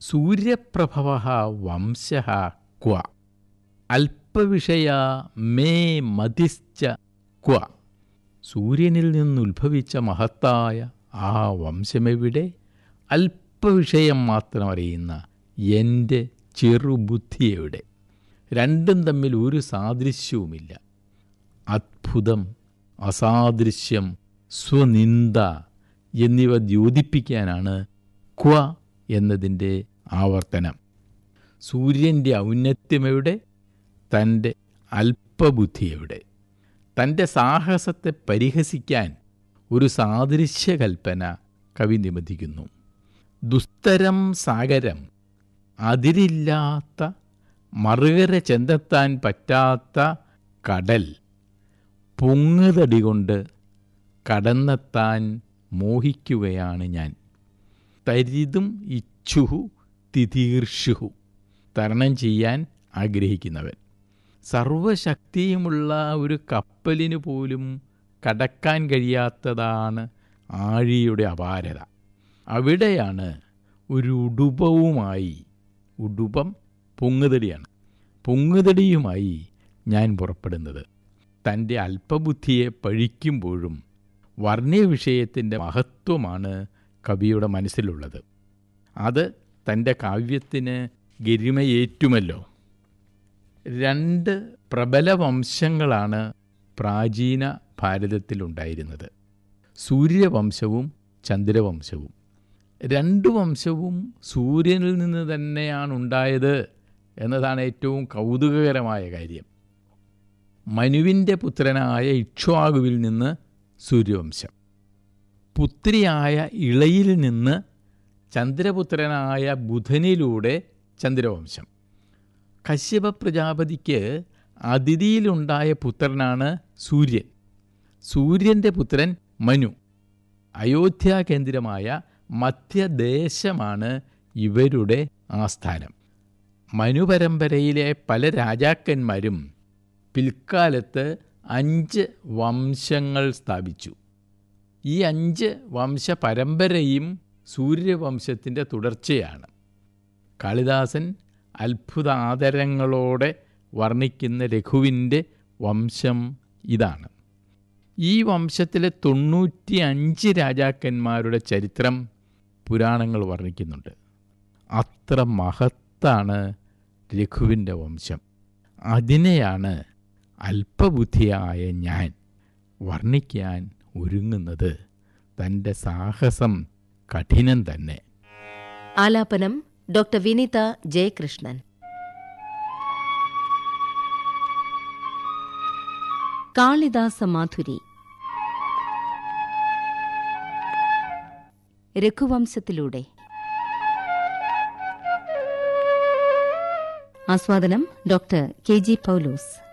സൂര്യപ്രഭവ വംശ ക്വ അല്പവിഷയ may മതിശ്ച ക്വ സൂര്യനിൽ നിന്നുത്ഭവിച്ച മഹത്തായ ആ വംശമെവിടെ അല്പവിഷയം മാത്രം അറിയുന്ന എൻ്റെ ചെറുബുദ്ധി എവിടെ രണ്ടും തമ്മിൽ ഒരു സാദൃശ്യവുമില്ല അത്ഭുതം അസാദൃശ്യം സ്വനിന്ദ എന്നിവ ദ്യോതിപ്പിക്കാനാണ് ക്വ എന്നതിൻ്റെ ആവർത്തനം സൂര്യൻ്റെ ഔന്നത്യമെവിടെ തൻ്റെ അല്പബുദ്ധിയെവിടെ തൻ്റെ സാഹസത്തെ പരിഹസിക്കാൻ ഒരു സാദൃശ്യകൽപ്പന കവി നിബന്ധിക്കുന്നു ദുസ്തരം സാഗരം അതിരില്ലാത്ത മറുകര ചെന്നെത്താൻ പറ്റാത്ത കടൽ പൊങ്ങുതടി കൊണ്ട് കടന്നെത്താൻ മോഹിക്കുകയാണ് ഞാൻ തരിതും ഇച്ഛുഹു തിതീർഷുഹു തരണം ചെയ്യാൻ ആഗ്രഹിക്കുന്നവൻ സർവശക്തിയുമുള്ള ഒരു കപ്പലിന് പോലും കടക്കാൻ കഴിയാത്തതാണ് ആഴിയുടെ അപാരത അവിടെയാണ് ഒരു ഉടുപവുമായി ഉടുപം പൊങ്ങുതടിയാണ് പൊങ്ങുതടിയുമായി ഞാൻ പുറപ്പെടുന്നത് തൻ്റെ അല്പബുദ്ധിയെ പഴിക്കുമ്പോഴും വർണ്ണീയ വിഷയത്തിൻ്റെ മഹത്വമാണ് കവിയുടെ മനസ്സിലുള്ളത് അത് തൻ്റെ കാവ്യത്തിന് ഗരിമയേറ്റുമല്ലോ രണ്ട് പ്രബല വംശങ്ങളാണ് പ്രാചീന ഭാരതത്തിലുണ്ടായിരുന്നത് സൂര്യവംശവും ചന്ദ്രവംശവും രണ്ടു വംശവും സൂര്യനിൽ നിന്ന് തന്നെയാണ് ഉണ്ടായത് എന്നതാണ് ഏറ്റവും കൗതുകകരമായ കാര്യം മനുവിൻ്റെ പുത്രനായ ഇക്ഷ്വാകുവിൽ നിന്ന് സൂര്യവംശം പുത്രിയായ ഇളയിൽ നിന്ന് ചന്ദ്രപുത്രനായ ബുധനിലൂടെ ചന്ദ്രവംശം കശ്യപ പ്രജാപതിക്ക് അതിഥിയിലുണ്ടായ പുത്രനാണ് സൂര്യൻ സൂര്യൻ്റെ പുത്രൻ മനു അയോധ്യ കേന്ദ്രമായ മധ്യദേശമാണ് ഇവരുടെ ആസ്ഥാനം മനു പരമ്പരയിലെ പല രാജാക്കന്മാരും പിൽക്കാലത്ത് അഞ്ച് വംശങ്ങൾ സ്ഥാപിച്ചു ഈ അഞ്ച് വംശ പരമ്പരയും സൂര്യവംശത്തിൻ്റെ തുടർച്ചയാണ് കാളിദാസൻ അത്ഭുത ആദരങ്ങളോടെ വർണ്ണിക്കുന്ന രഘുവിൻ്റെ വംശം ഇതാണ് ഈ വംശത്തിലെ തൊണ്ണൂറ്റി അഞ്ച് രാജാക്കന്മാരുടെ ചരിത്രം പുരാണങ്ങൾ വർണ്ണിക്കുന്നുണ്ട് അത്ര മഹത്താണ് രഘുവിൻ്റെ വംശം അതിനെയാണ് അല്പബുദ്ധിയായ ഞാൻ വർണ്ണിക്കാൻ ഒരുങ്ങുന്നത് തൻ്റെ സാഹസം കഠിനം തന്നെ ആലാപനം ഡോക്ടർ വിനീത ജയകൃഷ്ണൻ കാളിദാസ മാധുരി രഘുവംശത്തിലൂടെ ആസ്വാദനം ഡോക്ടർ കെ ജി പൗലോസ്